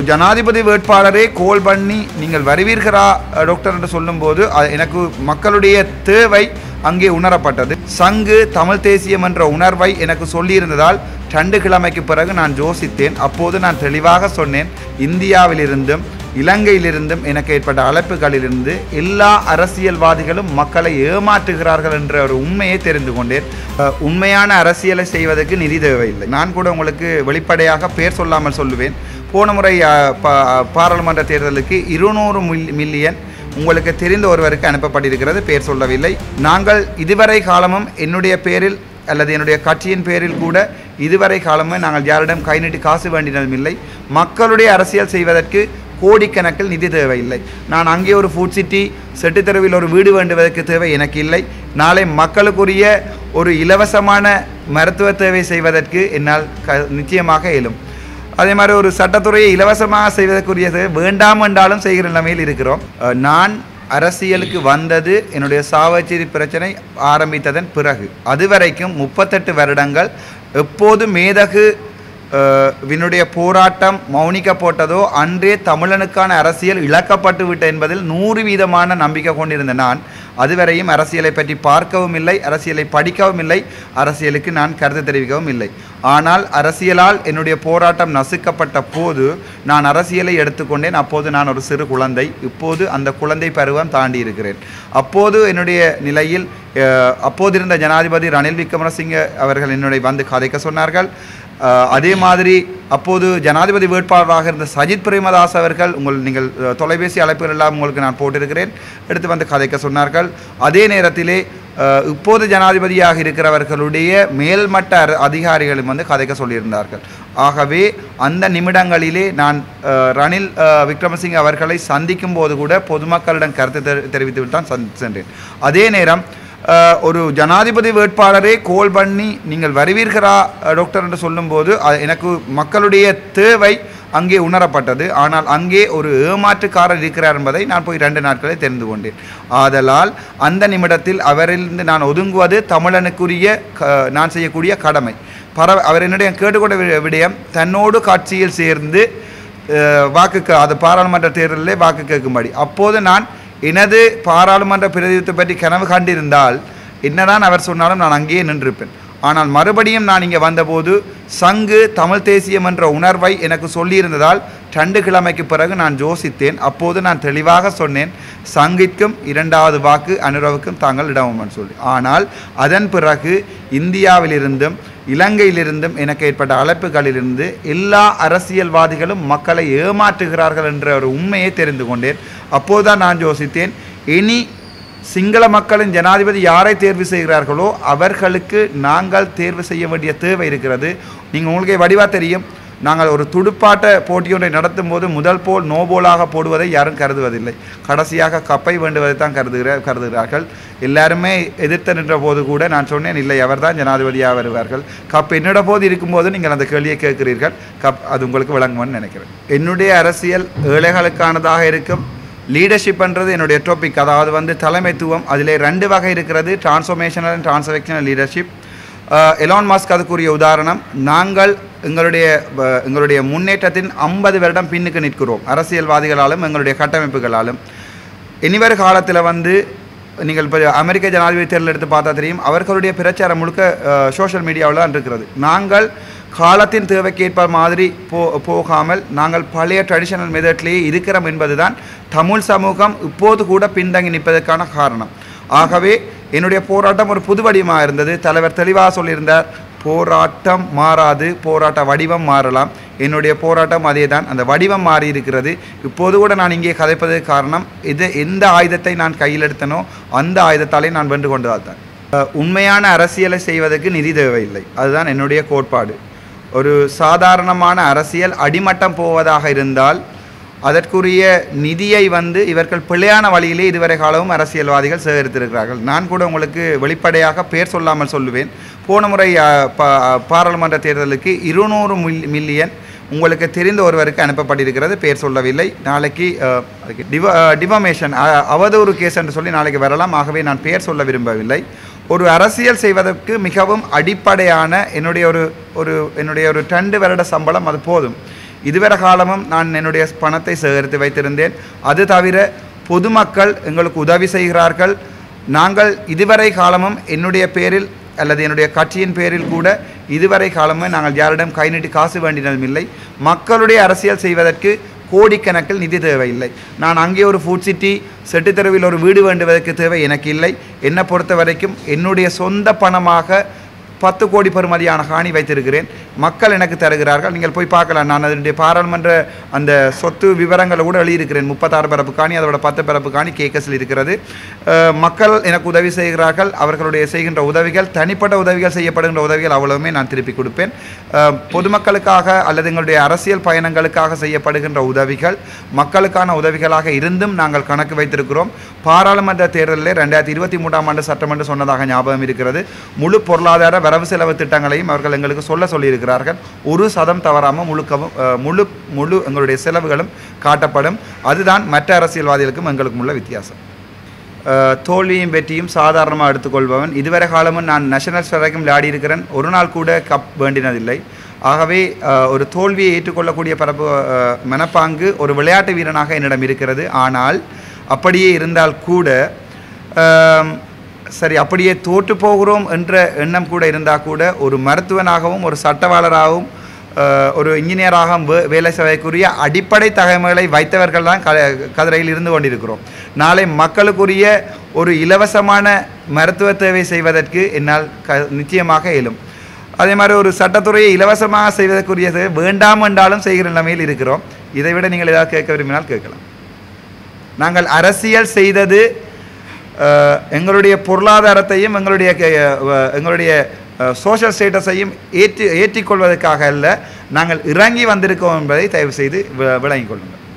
ஜனாதிபதி வேட்பாளரே கோல் பண்ணி நீங்கள் வருவீர்களா அஹ், டாக்டர் என்று சொல்லும்போது அது எனக்கு மக்களுடைய தேவை அங்கே உணரப்பட்டது சங்கு தமிழ் தேசியம் என்ற உணர்வை எனக்கு சொல்லியிருந்ததால் ரெண்டு கிழமைக்கு பிறகு நான் யோசித்தேன் அப்போது நான் தெளிவாக சொன்னேன் இந்தியாவிலிருந்தும் இலங்கையிலிருந்தும் எனக்கு ஏற்பட்ட அழைப்புகளிலிருந்து எல்லா அரசியல்வாதிகளும் மக்களை ஏமாற்றுகிறார்கள் என்ற ஒரு உண்மையை தெரிந்து கொண்டேன் அஹ், உண்மையான அரசியலை செய்வதற்கு நிதி தேவையில்லை நான் கூட உங்களுக்கு வெளிப்படையாக பேர் சொல்லாமல் சொல்லுவேன் போன முறை அஹ், பா- பாராளுமன்ற தேர்தலுக்கு இருநூறு மில்லியன் உங்களுக்கு தெரிந்த ஒருவருக்கு அனுப்பப்பட்டிருக்கிறது பேர் சொல்லவில்லை நாங்கள் இதுவரை காலமும் என்னுடைய பேரில் அல்லது என்னுடைய கட்சியின் பேரில் கூட இதுவரை காலமும் நாங்கள் யாரிடம் கை நீட்டி காசு வேண்டினதும் இல்லை மக்களுடைய அரசியல் செய்வதற்கு கோடிக்கணக்கில் நிதி தேவையில்லை நான் அங்கே ஒரு ஃபுட் சிட்டி செட்டுத்தெருவில் ஒரு வீடு வேண்டுவதற்கு தேவை எனக்கு இல்லை நாளை மக்களுக்குரிய ஒரு இலவசமான மருத்துவ தேவை செய்வதற்கு என்னால் க நிச்சயமாக இயலும் அதே மாதிரி ஒரு சட்டத்துறையை இலவசமாக செய்வதற்குரியது வேண்டாம் என்றாலும் செய்கிற நிலைமையில் இருக்கிறோம் அஹ் நான் அரசியலுக்கு வந்தது என்னுடைய சாவச்சேரி பிரச்சனை ஆரம்பித்ததன் பிறகு அதுவரைக்கும் முப்பத்தெட்டு வருடங்கள் எப்போது மேதகு அஹ், வினுடைய போராட்டம் மௌனிக்கப்பட்டதோ அன்றே தமிழனுக்கான அரசியல் இழக்கப்பட்டு விட்ட என்பதில் நூறு வீதமான நம்பிக்கை கொண்டிருந்த நான் அதுவரையும் அரசியலை பற்றி பார்க்கவும் இல்லை அரசியலை படிக்கவும் இல்லை அரசியலுக்கு நான் கருத்து தெரிவிக்கவும் இல்லை ஆனால் அரசியலால் என்னுடைய போராட்டம் நசுக்கப்பட்ட போது நான் அரசியலை எடுத்துக்கொண்டேன் அப்போது நான் ஒரு சிறு குழந்தை இப்போது அந்த குழந்தை பருவம் தாண்டி இருக்கிறேன் அப்போது என்னுடைய நிலையில் அஹ், அப்போதிருந்த ஜனாதிபதி ரணில் விக்ரமசிங்க அவர்கள் என்னுடைய வந்து கதைக்க சொன்னார்கள் அஹ், அதே மாதிரி அப்போது ஜனாதிபதி வேட்பாளராக இருந்த சஜித் பிரேமதாஸ் அவர்கள் உங்கள் நீங்கள் அஹ், தொலைபேசி அழைப்புகள் எல்லாம் உங்களுக்கு நான் போட்டிருக்கிறேன் எடுத்து வந்து கதைக்க சொன்னார்கள் அதே நேரத்திலே அஹ், இப்போது ஜனாதிபதியாக இருக்கிறவர்களுடைய மேல்மட்ட அர- அதிகாரிகளும் வந்து கதைக்க சொல்லியிருந்தார்கள் ஆகவே அந்த நிமிடங்களிலே நான் அஹ், ரணில் அஹ், விக்ரமசிங்க அவர்களை சந்திக்கும் போது கூட பொதுமக்களிடம் கருத்து தெரி- தெரிவித்துவிட்டு தான் சந்தி- சென்றேன் அதே நேரம் அஹ், ஒரு ஜனாதிபதி வேட்பாளரே கோல் பண்ணி நீங்கள் வருவீர்களா அஹ், டாக்டர் என்று சொல்லும்போது அது எனக்கு மக்களுடைய தேவை அங்கே உணரப்பட்டது ஆனால் அங்கே ஒரு ஏமாற்றுக்காரர் இருக்கிறார் என்பதை நான் போய் ரெண்டு நாட்களே தெரிந்து கொண்டேன் ஆதலால் அந்த நிமிடத்தில் அவரிலிருந்து நான் ஒதுங்குவது தமிழனுக்குரிய க- நான் செய்யக்கூடிய கடமை பர அவர் என்னுடைய கேட்டுக்கொண்ட வி- விடயம் தன்னோடு காட்சியில் சேர்ந்து அஹ், வாக்கு கே- அது பாராளுமன்ற தேர்தலிலே வாக்கு கேட்கும்படி அப்போது நான் எனது பாராளுமன்ற பிரதிநிதித்துவத்தை பற்றி கனவு கண்டிருந்தால் என்னதான் அவர் சொன்னாலும் நான் அங்கேயே நின்றிருப்பேன் ஆனால் மறுபடியும் நான் இங்கே வந்தபோது சங்கு தமிழ் தேசியம் என்ற உணர்வை எனக்கு சொல்லியிருந்ததால் ரெண்டு கிழமைக்கு பிறகு நான் யோசித்தேன் அப்போது நான் தெளிவாக சொன்னேன் சங்கிற்கும் இரண்டாவது வாக்கு அனுரவுக்கும் தாங்கள் இடமும் சொல்லி ஆனால் அதன் பிறகு இந்தியாவிலிருந்தும் இலங்கையிலிருந்தும் எனக்கு ஏற்பட்ட அழைப்புகளிலிருந்து எல்லா அரசியல்வாதிகளும் மக்களை ஏமாற்றுகிறார்கள் என்ற ஒரு உண்மையை தெரிந்து கொண்டேன் அப்போதுதான் நான் யோசித்தேன் இனி சிங்கள மக்களின் ஜனாதிபதி யாரை தேர்வு செய்கிறார்களோ அவர்களுக்கு நாங்கள் தேர்வு செய்ய வேண்டிய தேவை இருக்கிறது நீங்கள் உங்களுக்கே வடிவா தெரியும் நாங்கள் ஒரு துடுப்பாட்ட போட்டியொன்றை நடத்தும் போது முதல் போல் நோ போலாக போடுவதை யாரும் கருதுவதில்லை கடைசியாக கப்பை வேண்டுவதை தான் கருதுகிற கருதுகிறார்கள் எல்லாருமே எதிர்த்து நின்ற போது கூட நான் சொன்னேன் இல்லை அவர்தான் ஜனாதிபதியாக வருவார்கள் கப் என்னோட போது இருக்கும்போது நீங்கள் அந்த கேள்வியை கேட்கிறீர்கள் கப் அது உங்களுக்கு விளங்கும்னு நினைக்கிறேன் என்னுடைய அரசியல் ஏழைகளுக்கானதாக இருக்கும் லீடர்ஷிப்ன்றது என்னுடைய டாபிக் அதாவது வந்து தலைமைத்துவம் அதிலே ரெண்டு வகை இருக்கிறது transformational and transactional leadership Elon Musk அதுக்குரிய உதாரணம் நாங்கள் எங்களுடைய வ- எங்களுடைய முன்னேற்றத்தின் ஐம்பது வருடம் பின்னுக்கு நிற்கிறோம் அரசியல்வாதிகளாலும் எங்களுடைய கட்டமைப்புகளாலும் இனிவரு காலத்தில் வந்து நீங்கள் இப்போ அமெரிக்க ஜனாதிபதி தேர்தல் எடுத்து பார்த்தா தெரியும் அவர்களுடைய பிரச்சாரம் முழுக்க சோஷியல் மீடியாவில் தான் இருக்கிறது நாங்கள் காலத்தின் தேவைக்கேற்ப மாதிரி போ போகாமல் நாங்கள் பழைய ட்ரெடிஷனல் மெத்தட்லேயே இருக்கிறோம் என்பதுதான் தமிழ் சமூகம் இப்போது கூட பின்தங்கி நிற்பதற்கான காரணம் ஆகவே என்னுடைய போராட்டம் ஒரு புது வடிவமாக இருந்தது தலைவர் தெளிவாக சொல்லியிருந்தார் போராட்டம் மாறாது போராட்ட வடிவம் மாறலாம் என்னுடைய போராட்டம் அதே தான் அந்த வடிவம் மாறி இருக்கிறது இப்போது கூட நான் இங்கே கதைப்பதற்கு காரணம் இது எந்த ஆயுதத்தை நான் கையில் எடுத்தனோ அந்த ஆயுதத்தாலே நான் வென்று கொண்டதால் தான் அஹ், உண்மையான அரசியலை செய்வதற்கு நிதி தேவையில்லை அதுதான் என்னுடைய கோட்பாடு ஒரு சாதாரணமான அரசியல் அடிமட்டம் போவதாக இருந்தால் அதற்குரிய நிதியை வந்து இவர்கள் பிழையான வழியிலே இதுவரை காலமும் அரசியல்வாதிகள் சேகரித்திருக்கிறார்கள் நான் கூட உங்களுக்கு வெளிப்படையாக பேர் சொல்லாமல் சொல்லுவேன் போன முறை அஹ், பா- பாராளுமன்ற தேர்தலுக்கு இருநூறு மில் மில்லியன் உங்களுக்கு தெரிந்த ஒருவருக்கு அனுப்பப்பட்டிருக்கிறது பேர் சொல்லவில்லை நாளைக்கு அஹ், அதுக்கு டிவ டிவமேஷன் அவதூறு கேஸ் என்று சொல்லி நாளைக்கு வரலாம் ஆகவே நான் பேர் சொல்ல விரும்பவில்லை ஒரு அரசியல் செய்வதற்கு மிகவும் அடிப்படையான என்னுடைய ஒரு ஒரு என்னுடைய ஒரு ரெண்டு வருட சம்பளம் அது போதும் இதுவரை காலமும் நான் என்னுடைய பணத்தை சேகரித்து வைத்திருந்தேன் அது தவிர பொதுமக்கள் எங்களுக்கு உதவி செய்கிறார்கள் நாங்கள் இதுவரை காலமும் என்னுடைய பேரில் அல்லது என்னுடைய கட்சியின் பேரில் கூட இதுவரை காலமும் நாங்கள் யாரிடம் கை நீட்டி காசு வேண்டினதும் இல்லை மக்களுடைய அரசியல் செய்வதற்கு கோடிக்கணக்கில் நிதி தேவையில்லை நான் அங்கே ஒரு ஃபுட் சிட்டி செட்டுத்தெருவில் ஒரு வீடு வேண்டுவதற்கு தேவை எனக்கு இல்லை என்னை பொறுத்த வரைக்கும் என்னுடைய சொந்த பணமாக பத்து கோடி பெறுமதியான காணி வைத்திருக்கிறேன் மக்கள் எனக்கு தருகிறார்கள் நீங்கள் போய் பார்க்கலாம் நான் அதனுடைய பாராளுமன்ற அந்த சொத்து விவரங்களை கூட எழுதியிருக்கிறேன் முப்பத்தாறு பரப்பு காணி அதோட பத்து பரப்பு காணி கேக்கஸில் இருக்கிறது அஹ், மக்கள் எனக்கு உதவி செய்கிறார்கள் அவர்களுடைய செய்கின்ற உதவிகள் தனிப்பட்ட உதவிகள் செய்யப்படுகின்ற உதவிகள் அவ்வளவுமே நான் திருப்பி கொடுப்பேன் அஹ், பொதுமக்களுக்காக அல்லது எங்களுடைய அரசியல் பயணங்களுக்காக செய்யப்படுகின்ற உதவிகள் மக்களுக்கான உதவிகளாக இருந்தும் நாங்கள் கணக்கு வைத்திருக்கிறோம் பாராளுமன்ற தேர்தலில் ரெண்டாயிரத்தி இருபத்தி மூன்றாம் ஆண்டு சட்டமன்றம் சொன்னதாக ஞாபகம் இருக்கிறது முழு பொருளாதார வரவு செலவு திட்டங்களையும் அவர்கள் எங்களுக்கு சொல்ல சொல்லியிருக்கிறார்கள் ஒரு சதம் தவறாமல் முழுக்கவும் அஹ், முழு முழு எங்களுடைய செலவுகளும் காட்டப்படும் அதுதான் மற்ற அரசியல்வாதிகளுக்கும் எங்களுக்கும் உள்ள வித்தியாசம் அஹ், தோல்வியும் வெற்றியும் சாதாரணமாக எடுத்துக்கொள்பவன் இதுவரை காலமும் நான் நேஷனல்ஸ் வரைக்கும் விளையாடி இருக்கிறேன் ஒரு நாள் கூட கப் வேண்டினதில்லை ஆகவே அஹ், ஒரு தோல்வியை ஏற்றுக்கொள்ளக்கூடிய பரப்பு அஹ், மனப்பாங்கு ஒரு விளையாட்டு வீரனாக என்னிடம் இருக்கிறது ஆனால் அப்படியே இருந்தால் கூட ஆம், சரி அப்படியே தோற்று போகிறோம் என்ற எண்ணம் கூட இருந்தால் கூட ஒரு மருத்துவனாகவும் ஒரு சட்டவாளராகவும் அஹ், ஒரு இன்ஜினியராகவும் வே வேலை செய்வதற்குரிய அடிப்படை தகவல்களை வைத்தவர்கள் தான் க கதிரையில் இருந்து கொண்டிருக்கிறோம் நாளை மக்களுக்குரிய ஒரு இலவசமான மருத்துவ தேவை செய்வதற்கு என்னால் க நிச்சயமாக இயலும் அதே மாதிரி ஒரு சட்டத்துறையை இலவசமாக செய்வதற்குரியது வேண்டாம் என்றாலும் செய்கிற நிலைமையில் இருக்கிறோம் இதை விட நீங்கள் ஏதாவது கேட்க விரும்பினால் கேட்கலாம் நாங்கள் அரசியல் செய்தது அஹ், எங்களுடைய பொருளாதாரத்தையும் எங்களுடைய க- அஹ், எங்களுடைய சோஷியல் ஸ்டேட்டஸையும் ஏற்றி ஏற்றிக்கொள்வதற்காக அல்ல நாங்கள் இறங்கி வந்திருக்கோம் என்பதை தயவு செய்து வி- விளங்கிக் கொள்ளுங்கள்